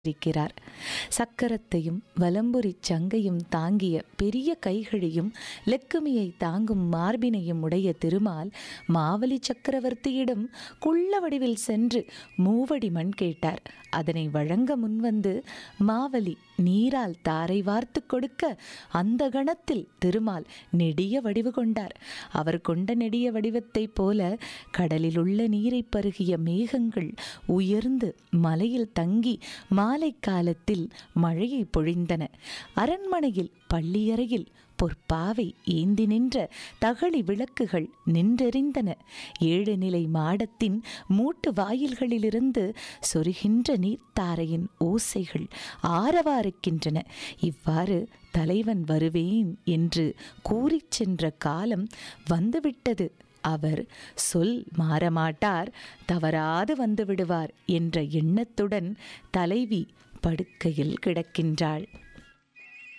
இருக்கிறார் சக்கரத்தையும் வலம்புரிச் சங்கையும் தாங்கிய பெரிய கைகளையும் லெக்குமியை தாங்கும் மார்பினையும் உடைய திருமால் மாவலி சக்கரவர்த்தியிடம் குள்ள வடிவில் சென்று மூவடி மண் கேட்டார் அதனை வழங்க முன்வந்து மாவலி நீரால் தாரை வார்த்து கொடுக்க அந்த கணத்தில் திருமால் நெடிய வடிவு கொண்டார் அவர் கொண்ட நெடிய வடிவத்தைப் போல கடலில் உள்ள நீரை பருகிய மேகங்கள் உயர்ந்து மலையில் தங்கி மாலை காலத்தில் மழையை பொழிந்தன அரண்மனையில் பள்ளியறையில் பொற்பாவை ஏந்தி நின்ற தகளி விளக்குகள் நின்றெறிந்தன ஏழு நிலை மாடத்தின் மூட்டு வாயில்களிலிருந்து சொருகின்ற நீர்த்தாரையின் ஓசைகள் ஆரவாரிக்கின்றன இவ்வாறு தலைவன் வருவேன் என்று கூறிச் சென்ற காலம் வந்துவிட்டது அவர் சொல் மாறமாட்டார் தவறாது வந்து விடுவார் என்ற எண்ணத்துடன் தலைவி படுக்கையில் கிடக்கின்றாள்